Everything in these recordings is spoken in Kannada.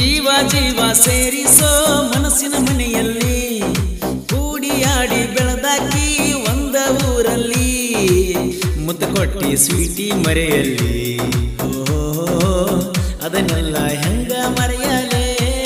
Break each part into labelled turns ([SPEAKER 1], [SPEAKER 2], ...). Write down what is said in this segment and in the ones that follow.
[SPEAKER 1] ಜೀವ ಜೀವ ಸೇರಿಸೋ ಮನಸ್ಸಿನ ಮನೆಯಲ್ಲಿ ಕೂಡಿಯಾಡಿ ಬೆಳೆದಾಕಿ ಒಂದ ಊರಲ್ಲಿ ಮುದ್ದು ಕೊಟ್ಟಿ ಸ್ವೀಟಿ ಮರೆಯಲ್ಲಿ ಓ ಅದನ್ನೆಲ್ಲ ಹೆಂಗ ಮರೆಯಲೇ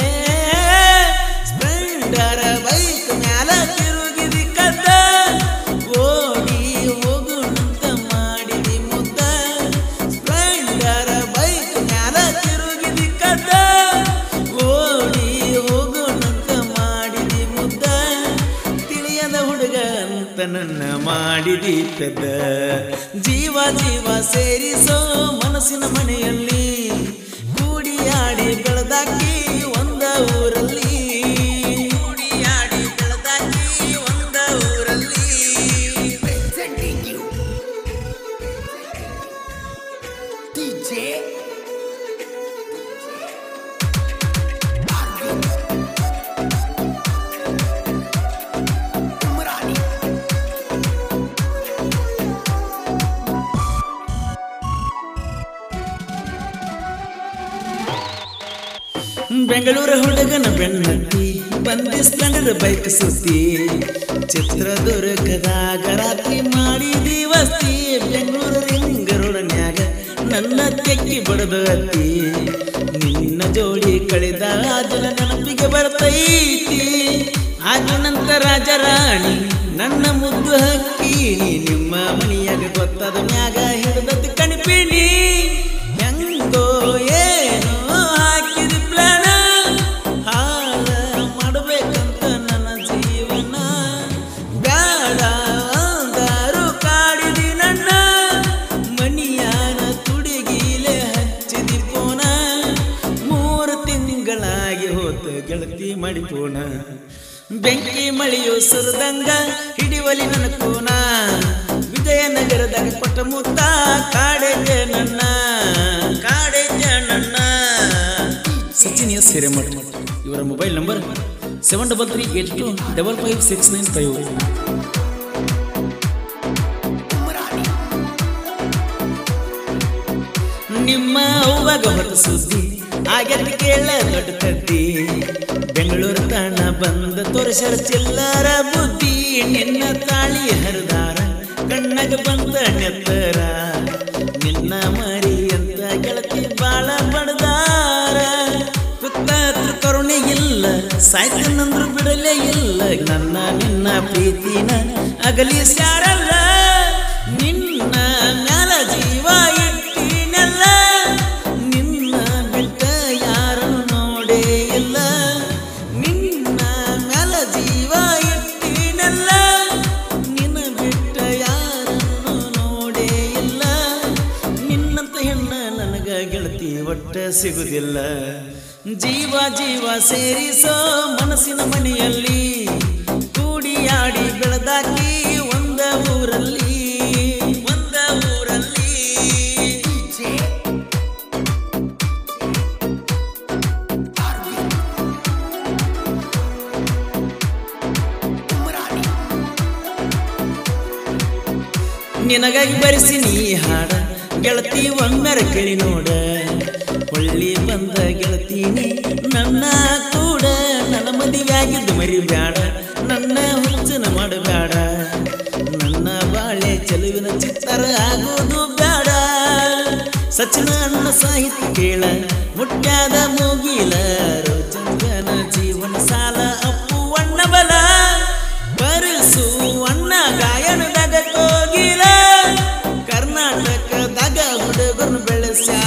[SPEAKER 1] ಸ್ಪ್ಲೆಂಡರ್ ಬೈಕ್ ಮ್ಯಾಲ ತಿರುಗಿದಿ ಕದ್ದ ಓಡಿ ಹೋಗುಣಂತ ಮಾಡಿದಿ ಮುದ್ದ ಸ್ಪ್ಲೆಂಡರ್ ಬೈಕ್ ಮ್ಯಾಲ ತಿರುಗಿದಿ ಕದ್ದ ಓಡಿ ಹೋಗುಣಂತ ಮಾಡಿದಿ ಮುದ್ದ ತಿಳಿಯದ ಹುಡುಗ ಅಂತ ನನ್ನ ಮಾಡಿದಿ ಪೆದ್ದ ಜೀವ ಜೀವ ಸೇರಿಸೋ ಮನಸ್ಸಿನ ಮನೆಯಲ್ಲಿ ಕೂಡಿಯಾಡಿ ಬೆಳೆದಾಕಿ ಒಂದ ಊರಲ್ಲಿ ಕೂಡಿಯಾಡಿ ಬೆಳೆದಾಕಿ ಒಂದ ಊರಲ್ಲಿ
[SPEAKER 2] Presenting you DJ Arvind Umrani
[SPEAKER 1] Bengaluru ಹುಡುಗನ ಬೆನ್ನತ್ತಿ ಬಂದಿಸ್ಕೊಂಡ್ರ ಬೈಕ್ ಸುತ್ತಿ ಚಿತ್ರದುರ್ಗದಾಗ ರಾತ್ರಿ ಮಾಡಿದಿ ವಸ್ತಿ ಬೆಂಗಳೂರು ರಿಂಗ್ ರೋಡನ್ಯಾಗ ನನ್ನ ತೆಕ್ಕಿ ಬಡದು ಅತ್ತಿ ನಿನ್ನ ಜೋಡಿ ಕಳೆದ ದಿನ ನೆನಪಿಗೆ ಬರ್ತೈತಿ ಆಗ ನಂತರ ರಾಜರಾಣಿ ನನ್ನ ಮುದ್ದು ಹಕ್ಕಿ ನೀ ನಿಮ್ಮ ಮನೆಯಾಗ ಗೊತ್ತಾದ ಮ್ಯಾಗ ಹಿಡ್ದತಿ ಕಣಿಪಿನಿ ಹೆಂಗೋ ಏನೋ ಹಾಕಿದ ಪ್ಲಾನ ಹಾಳ ಮಾಡಬೇಕಂತ ನನ್ನ ಜೀವನ ಬ್ಯಾಡ ಅಂದಾರು ಕಾಡಿದಿ ನನ್ನ ಮನಿಯಾನ ತುಡಿಗೀಲೆ ಹಚ್ಚಿದಿ ಪೋನ ಮೂರು ತಿಂಗಳಾಗಿ ಹೋತ ಗೆಳತಿ ಮಾಡಿಪೋಣ ಬೆಂಕಿ ಮಳೆಯು ಸುರದಂಗ ಹಿಡಿವಲಿ ನನ್ನ ಕೋನ ವಿಜಯನಗರದಾಗ ಕೊಟ್ಟ ಮುತ್ತ ಕಾಡೆಗೆ ನನ್ನ ಕಾಡೆಗೆ ನನ್ನ ಸಚಿನ್ ಎಸ್ ಹಿರೇಮಠ್ ಇವರ mobile number seven double three eight two double five six nine five
[SPEAKER 2] Umrani
[SPEAKER 1] ನಿಮ್ಮ ಅವ್ವಾಗ ಹೊತ್ತ ಸುದ್ದಿ ಆಗತ್ತೆ ಕೇಳ ದೊಡ್ಡ ಕದ್ದಿ ಬೆಂಗಳೂರು ತಾಣ ಬಂದ ತೋರಿಸರ ಚಿಲ್ಲರ ಬುದ್ಧಿ ನಿನ್ನ ತಾಳಿ ಹರಿದಾರ ಕಣ್ಣಗ ಬಂದ ನೆತ್ತರ ನಿನ್ನ ಮರಿ ಅಂತ ಗೆಳತಿ ಬಾಳ ಬಡದಾರ ಕುತ್ತಾತ್ರ ಕರುಣೆ ಇಲ್ಲ ಸಾಯ್ತನಂದ್ರು ಬಿಡಲೇ ಇಲ್ಲ ನನ್ನ ನಿನ್ನ ಪ್ರೀತಿನ ಅಗಲಿ ಸ್ಯಾರಲ್ಲ ನಿನ್ನ ಮ್ಯಾಲ ಜೀವ ಇಟ್ಟಿನೆಲ್ಲ ನಿನ್ನ ಬಿಟ್ಟ ಯಾರನ್ನು ನೋಡೇ ಇಲ್ಲ ನಿನ್ನ ಮ್ಯಾಲ ಜೀವ ಇಟ್ಟಿನೆಲ್ಲ ನಿನ್ನ ಬಿಟ್ಟ ಯಾರನ್ನು ನೋಡೇ ಇಲ್ಲ ನಿನ್ನಂತ ಹೆಣ್ಣ ನನಗ ಗೆಳತಿ ಒಟ್ಟ ಸಿಗುದಿಲ್ಲ ಜೀವ ಜೀವ ಸೇರಿಸೋ ಮನಸ್ಸಿನ ಮನೆಯಲ್ಲಿ ಕೂಡಿಯಾಡಿ ಬೆಳೆದಾಕಿ ಒಂದ ಊರಲ್ಲಿ ಒಂದ ಊರಲ್ಲಿ
[SPEAKER 2] DJ Arvind Umrani
[SPEAKER 1] ನಿನಗಾಗಿ ಬರೆಸಿ ನೀ ಹಾಡ ಗೆಳತಿ ಒಮ್ಮೆರ ಕೇಳಿ ನೋಡ ಹೊಳ್ಳಿ ಬಂದ ಗೆಳತೀನಿ ನನ್ನ ಕೂಡ ನನ್ನ ಮದುವೆಯಾಗಿದ್ದು ಮರಿಬ್ಯಾಡ ನನ್ನ ಹುಚ್ಚನ ಮಾಡಬೇಡ ನನ್ನ ಬಾಳೆ ಚೆಲುವಿನ ಚಿತ್ತರ ಆಗೋದು ಬೇಡ ಸಚಿನ ಅನ್ನ ಸಾಹಿತ್ಯ ಕೇಳ ಮುಟ್ಟ್ಯಾದ ಮೂಗಿಲ ರೋಚಂಗನ ಜೀವನ ಸಾಲ ಅಪ್ಪು ಅಣ್ಣ ಬಲ ಬರಿಸು ಅಣ್ಣ ಗಾಯನದಾಗ ಕೋಗಿಲ ಕರ್ನಾಟಕದಾಗ ಹುಡುಗರನ್ನು ಬೆಳೆಸ್ಯಾರ